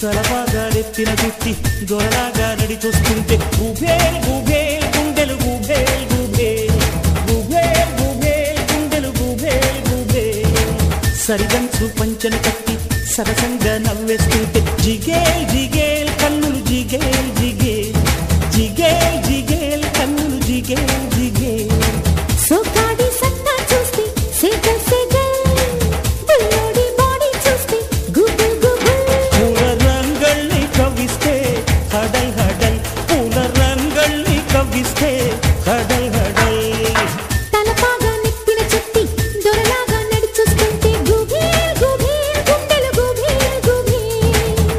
తలపాగా నెత్తిన చుట్టి దొరలాగా నడి చూస్తుంటే గుబేల్ గుబేల్ గుండెలు గుబేల్ గుబేల్ గుబేల్ గుబేల్ గుండెలు గుబేల్ గుబేల్ సరిగంచు పంచన కట్టి సరసంగా నవ్వేస్తుంటే జిగేల్ జిగేల్ కన్నులు జిగేల్ జిగేల్ జిగేల్ జిగేల్ కన్నులు జిగేల్ జిగేల్ సోకాడి సత్తా చూస్తే సేగల్ సేగల్ బుల్లోడి బాడీ చూస్తే గుబుల్ గుబుల్ పూల రంగల్ని కవ్విస్తే హడల్ హడల్ పూల రంగల్ని కవ్విస్తే హడల్ హడల్ తలపాగా నెత్తిన చుట్టి దొరలాగా నడిచొస్తుంటే గుబేల్ గుబేల్ గుండెలు గుబేల్ గుబేల్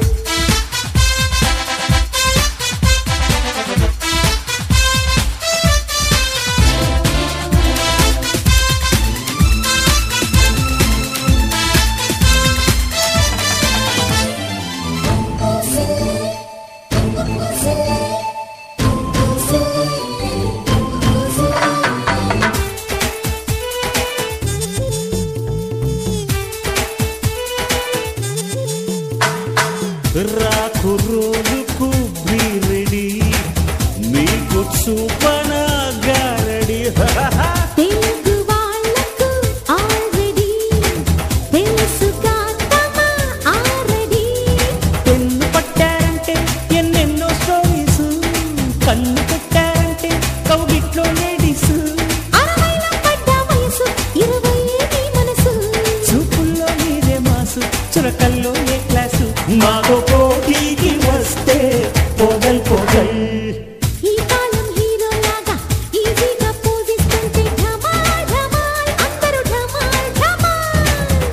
రాకు రోజుకు రెడీ మీకు చూపన గారడి తెలుగు వాళ్ళకు ఆల్రెడీ తెలుసుగా తమ ఆల్రెడీ పెన్ను పట్టారంటే ఎన్నెన్నో స్టోరీస్ కన్ను పెట్టారంటే కౌగిట్లో లేడీస్ అరవైల పడ్డ వయసు ఇరవై ఏది మనసు చూపుల్లో మీరే మాసు చురకల్లో ఏ క్లాసు మాతో పోటీకి వస్తే పొగల్ పొగల్ ఈ కాలం హీరోలాగా ఈజీగా పూజిస్తుంటే ఢమాల్ ఢమాల్ అందరూ ఢమాల్ ఢమాల్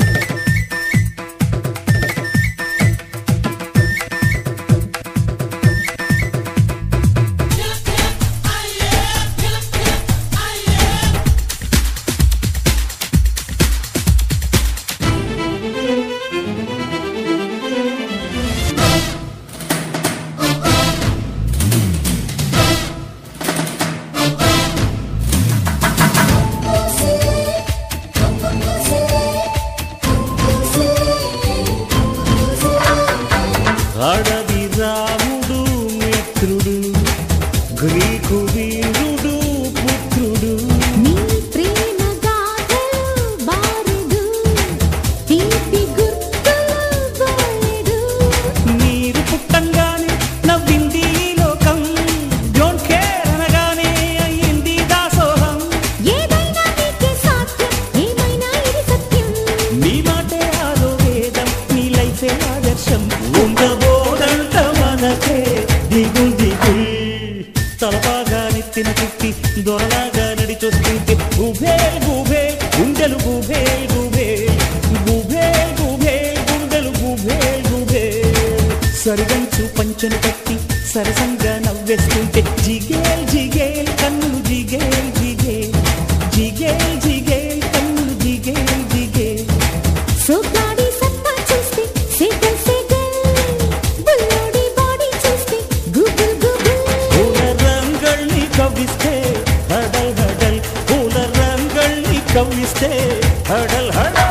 అడవి రాముడు మిత్రుడు గ్రీకు వీరుడు పుత్రుడు నీ ప్రేమ గాథలు బారెడు తీపి గుర్తులు బోలెడు మీరు పుట్టంగానే నవ్వింది ఈ లోకం డోంట్ కేర్ అనగానే అయ్యింది దాసోహం ఏదైనా నీకే సాధ్యం ఏమైనా ఇది సత్యం మీ మాటే ఆలో వేదం మీ లైఫే ఆదర్శం ఉండబోదంట మనకే దిగుల్ దిగుల్ తలపాగా నెత్తిన చుట్టి దొరలాగా నడిచొస్తుంటే గుబే గుబే గుండెలు గుబే గుబే గుబే గుబే గుండెలు గుబే గుబే సరిగంచు పంచను కట్టి సరసంగా నవ్వేస్తుంటే జిగేల్ జిగేల్ కన్నులు జిగేల్ జిగేల్ జిగేల్ జిగేల్ కన్నులు జిగేల్ జిగేల్ సోగ్గాడి సత్తా చూస్తే సేగల్ సేగల్ బుల్లోడి బాడీ చూస్తే గుబుల్ గుబుల్ పూల రంగల్ని కవ్విస్తే హడల్ హడల్ పూల రంగల్ని కవ్విస్తే హడల్ హడల్